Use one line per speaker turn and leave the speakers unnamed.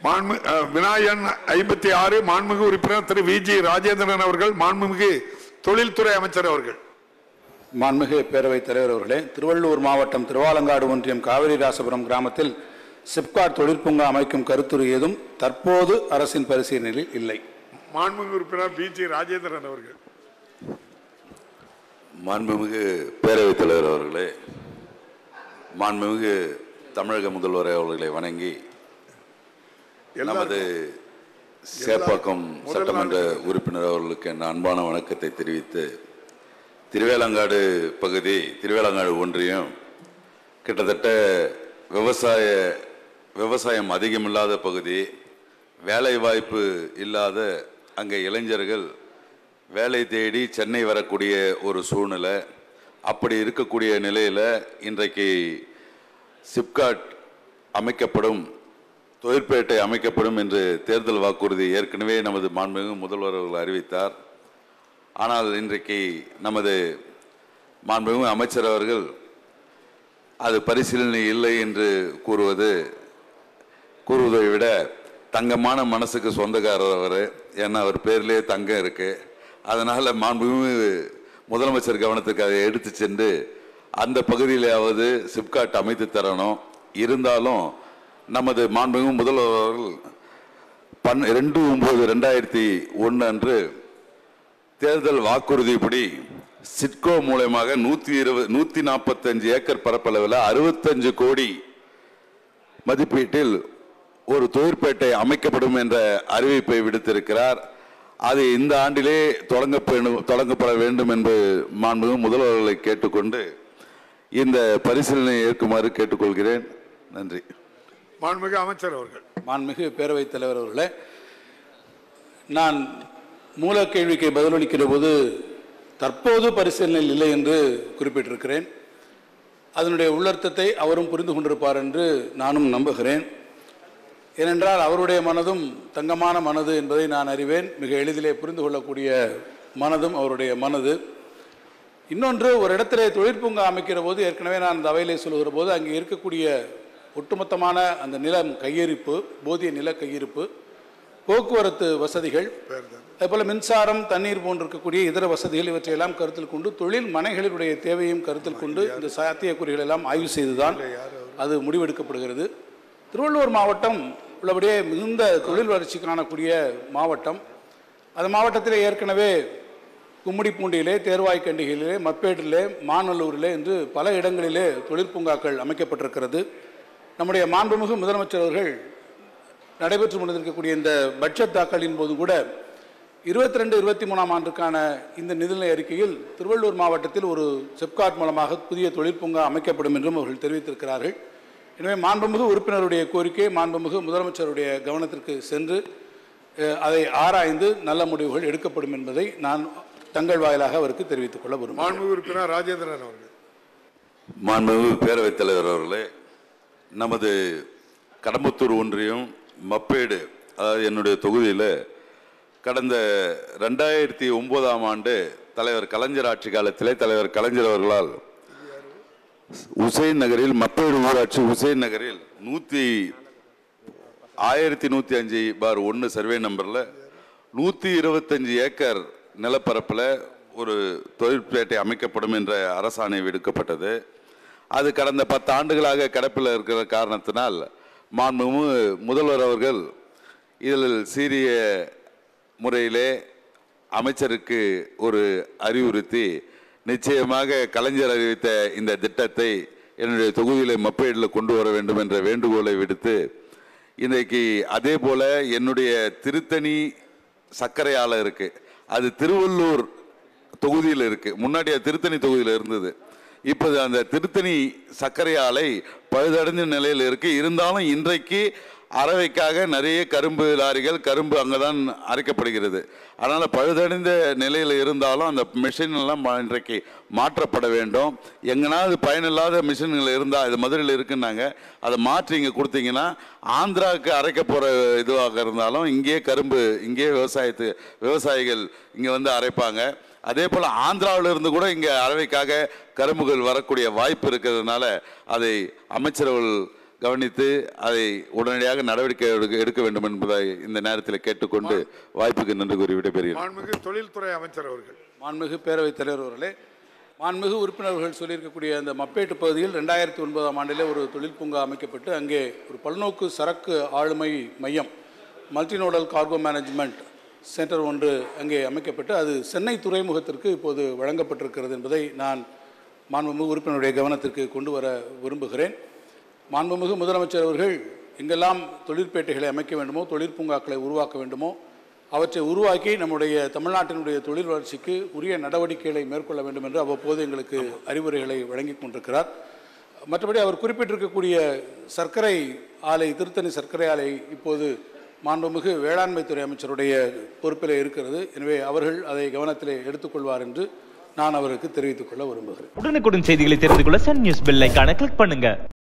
மாண்பு அஹ், வினாயன் ஐம்பத்தி ஆறு மாண்புமிகு உறுப்பினர் திரு வி ஜி ராஜேந்திரன் அவர்கள் மாண்புமிகு தொழில்துறை அமைச்சர் அவர்கள்
மாண்புமிகு பேரவைத் தலைவர் அவர்களே திருவள்ளூர் மாவட்டம் திருவாலங்காடு ஒன்றியம் காவிரி ராசபுரம் கிராமத்தில் சிப்காட் தொழிற்பூங்கா அமைக்கும் கருத்துரு ஏதும் தற்போது அரசின் பரிசீலனையில் இல்லை
மாண்புமிகு உறுப்பினர் வி ஜி ராஜேந்திரன் அவர்கள்
மாண்புமிகு பேரவைத் தலைவர் அவர்களே மாண்புமிகு தமிழக முதல்வர் அவர்களை வணங்கி நமது சேப்பாக்கம்
முதல்
சட்டமன்ற
நாள்
உறுப்பினர் அவர்களுக்கு என் அன்பான வணக்கத்தை தெரிவித்து திருவேலங்காடு பகுதி திருவேலங்காடு ஒன்றியம் கிட்டத்தட்ட விவசாய விவசாயம் அதிகமில்லாத பகுதி வேலை வாய்ப்பு இல்லாத அங்கே இளைஞர்கள் வேலை தேடி சென்னை வரக்கூடிய ஒரு சூழ்நிலை அப்படி இருக்கக்கூடிய நிலையில் இன்றைக்கு சிப்காட் அமைக்கப்படும் தொழிற்பேட்டை அமைக்கப்படும் என்று தேர்தல் வாக்குறுதி ஏற்கனவே நமது மாண்புமிகு முதல்வர் அவர்கள் அறிவித்தார் ஆனால் இன்றைக்கு நமது மாண்புமிகு அமைச்சர் அவர்கள் அது பரிசீலனை இல்லை என்று கூறுவது கூறுவதை விட தங்கமான மனசுக்கு சொந்தக்காரர் அவர் ஏன்னா அவர் பேர்லேயே தங்கம் இருக்கு அதனால மாண்புமிகு முதலமைச்சர் கவனத்துக்கு அதை எடுத்து சென்று அந்த பகுதியிலாவது சிப்காட் அமைத்து தரணும் இருந்தாலும் நமது மாண்புமிகு முதல்வர் அவர்கள் பன் ரெண்டு ஒன்பது ரெண்டாயிரத்தி ஒன்று அன்று தேர்தல் வாக்குறுதிப்படி சிட்கோ மூலயமாக நூத்தி இருபது நூத்தி நாற்பத்தஞ்சு ஏக்கர் பரப்பளவில் அறுபத்தஞ்சு கோடி மதிப்பீட்டில் ஒரு தொழிற்பேட்டை அமைக்கப்படும் என்ற அறிவிப்பை விடுத்திருக்கிறார் அது இந்த ஆண்டிலே தொடங்கப்பட தொடங்கப்பட வேண்டும் என்று மாண்புமிகு முதல்வர்களை கேட்டுக்கொண்டு இந்த பரிசீலனை ஏற்குமாறு கேட்டுக்கொள்கிறேன் நன்றி
மாண்புமிகு அமைச்சர் அவர்கள்
மாண்புமிகு பேரவைத் தலைவர் அவர்களே நான் மூலக்கேள்விக்கு பதிலளிக்கிற போது தற்போது பரிசீலனையில் இல்லை என்று குறிப்பிட்டிருக்கிறேன் அதனுடைய உள்ளர்த்தத்தை அவரும் புரிந்து கொண்டிருப்பார் என்று நானும் நம்புகிறேன் ஏனென்றால் அவருடைய மனதும் தங்கமான மனது என்பதை நான் அறிவேன் மிக எளிதிலே புரிந்து கொள்ளக்கூடிய மனதும் அவருடைய மனது இன்னொன்று ஒரு இடத்திலே தொழிற்பூங்கா அமைக்கிற போது ஏற்கனவே நான் அந்த அவையிலே சொல்லுகிற போது அங்கே இருக்கக்கூடிய ஒட்டுமொத்தமான அந்த நிலம் கையிருப்பு போதிய நில கையிருப்பு போக்குவரத்து வசதிகள் அதேபோல் மின்சாரம் தண்ணீர் போன்றிருக்கக்கூடிய இதர வசதிகள் இவற்றையெல்லாம் கருத்தில் கொண்டு தொழில் மனைகளினுடைய தேவையும் கருத்தில் கொண்டு இந்த சாத்தியக்கூறுகள் எல்லாம் ஆய்வு செய்துதான் அது முடிவெடுக்கப்படுகிறது திருவள்ளூர் மாவட்டம் உள்ளபடியே மிகுந்த தொழில் வளர்ச்சி காணக்கூடிய மாவட்டம் அந்த மாவட்டத்தில் ஏற்கனவே கும்மிடிப்பூண்டியிலே தேர்வாய்க்கண்டிகையிலே மப்பேட்டிலே மாநல்லூரிலே என்று பல இடங்களிலே தொழிற்பூங்காக்கள் அமைக்கப்பட்டிருக்கிறது நம்முடைய மாண்புமிகு முதலமைச்சர் அவர்கள் நடைபெற்று கொண்டிருக்கக்கூடிய இந்த பட்ஜெட் தாக்கலின் போது கூட இருபத்தி ரெண்டு இருபத்தி மூணாம் ஆண்டுக்கான இந்த நிதிநிலை அறிக்கையில் திருவள்ளூர் மாவட்டத்தில் ஒரு செப்காட் மூலமாக புதிய தொழிற்பூங்கா அமைக்கப்படும் என்றும் அவர்கள் தெரிவித்திருக்கிறார்கள் எனவே மாண்புமிகு உறுப்பினருடைய கோரிக்கை மாண்புமிகு முதலமைச்சருடைய கவனத்திற்கு சென்று அஹ், அதை ஆராய்ந்து நல்ல முடிவுகள் எடுக்கப்படும் என்பதை நான் தங்கள் வாயிலாக அவருக்கு தெரிவித்துக் கொள்ள விரும்புகிறேன்
மாண்புமிகு உறுப்பினர் ராஜேந்திரன் அவர்கள்
மாண்புமிகு பேரவைத் தலைவர் அவர்களே நமது கடம்பத்தூர் ஒன்றியம் மப்பேடு அதாவது என்னுடைய தொகுதியில் கடந்த ரெண்டாயிரத்தி ஒன்பதாம் ஆண்டு தலைவர் கலைஞர் ஆட்சி காலத்திலே தலைவர் கலைஞர் அவர்களால் உசைன் நகரில் மப்பேடு ஊராட்சி உசைன் நகரில் நூற்றி ஆயிரத்தி நூற்றி அஞ்சு பார் ஒன்று சர்வே நம்பரில் நூற்றி இருபத்தஞ்சு ஏக்கர் நிலப்பரப்பில் ஒரு தொழிற்பேட்டை அமைக்கப்படும் என்ற அரசாணை விடுக்கப்பட்டது அது கடந்த பத்து ஆண்டுகளாக கிடப்பில் இருக்கிற காரணத்தினால் மாண்புமிகு முதல்வர் அவர்கள் இதில் சீரிய முறையிலே அமைச்சருக்கு ஒரு அறிவுறுத்தி நிச்சயமாக கலைஞர் அறிவித்த இந்த திட்டத்தை என்னுடைய தொகுதியில் மப்பேடில் கொண்டு வர வேண்டும் என்ற வேண்டுகோளை விடுத்து இன்றைக்கு அதே போல என்னுடைய திருத்தணி சர்க்கரை ஆலை இருக்கு அது திருவள்ளூர் தொகுதியில் இருக்கு முன்னாடி அது திருத்தணி தொகுதியில் இருந்தது இப்போது அந்த திருத்தணி சர்க்கரை ஆலை பழுதடைந்த நிலையில் இருக்கு இருந்தாலும் இன்றைக்கு அரவைக்காக நிறைய கரும்பு லாரிகள் கரும்பு அங்கே தான் அரைக்கப்படுகிறது அதனால் பழுதடைந்த நிலையில் இருந்தாலும் அந்த மிஷின் எல்லாம் மா- இன்றைக்கு மாற்றப்பட வேண்டும் எங்கனாவது பயனில்லாத மிஷின்கள் இருந்தால் இது மதுரையில் இருக்குன்னாங்க அதை மாற்றி இங்கே கொடுத்தீங்கன்னா ஆந்திராவுக்கு அரைக்க போகிற இதுவாக இருந்தாலும் இங்கேயே கரும்பு இங்கேயே விவசாயத்து விவசாயிகள் இங்கே வந்து அரைப்பாங்க அதே போல் ஆந்திராவில் இருந்து கூட இங்கே அரவைக்காக கரும்புகள் வரக்கூடிய வாய்ப்பு இருக்கிறதுனால அதை அமைச்சர்கள் கவனித்து அதை உடனடியாக நடவடிக்கை எடுக்க- எடுக்க வேண்டும் என்பதை இந்த நேரத்தில் கேட்டுக்கொண்டு வாய்ப்புக்கு நன்றி கூறி விடைபெறுகிறேன்
மாண்புமிகு தொழில்துறை அமைச்சர் அவர்கள்
மாண்புமிகு பேரவைத் தலைவர் அவர்களே மாண்புமிகு உறுப்பினர்கள் சொல்லியிருக்கக்கூடிய அந்த மப்பேட்டு பகுதியில் ரெண்டாயிரத்தி ஒன்பதாம் ஆண்டிலே ஒரு தொழில் பூங்கா அமைக்கப்பட்டு அங்கே ஒரு பல்நோக்கு சரக்கு ஆளுமை மையம் மல்டிநோடல் கார்கோ மேனேஜ்மெண்ட் சென்டர் ஒன்று அங்கே அமைக்கப்பட்டு அது சென்னை துறைமுகத்திற்கு இப்போது வழங்கப்பட்டிருக்கிறது என்பதை நான் மாண்புமிகு உறுப்பினருடைய கவனத்திற்கு கொண்டு வர விரும்புகிறேன் மாண்புமிகு முதலமைச்சர் அவர்கள் எங்கெல்லாம் தொழிற்பேட்டைகளை அமைக்க வேண்டுமோ தொழிற்பூங்காக்களை உருவாக்க வேண்டுமோ அவற்றை உருவாக்கி நம்முடைய தமிழ்நாட்டினுடைய தொழில் வளர்ச்சிக்கு உரிய நடவடிக்கைகளை மேற்கொள்ள வேண்டும் என்று அவ்வப்போது எங்களுக்கு அறிவுரைகளை வழங்கி கொண்டிருக்கிறார் மற்றபடி அவர் குறிப்பிட்டிருக்கக்கூடிய சர்க்கரை ஆலை திருத்தணி சர்க்கரை ஆலை இப்போது மாண்புமிகு வேளாண்மைத்துறை அமைச்சருடைய பொறுப்பில் இருக்கிறது எனவே அவர்கள் அதை கவனத்திலே எடுத்துக்கொள்வார் என்று நான் அவருக்கு தெரிவித்துக் கொள்ள விரும்புகிறேன்
உடனுக்குடன் செய்திகளை தெரிந்து கொள்ள சன் நியூஸ் பெல் ஐகானை கிளிக் பண்ணுங்க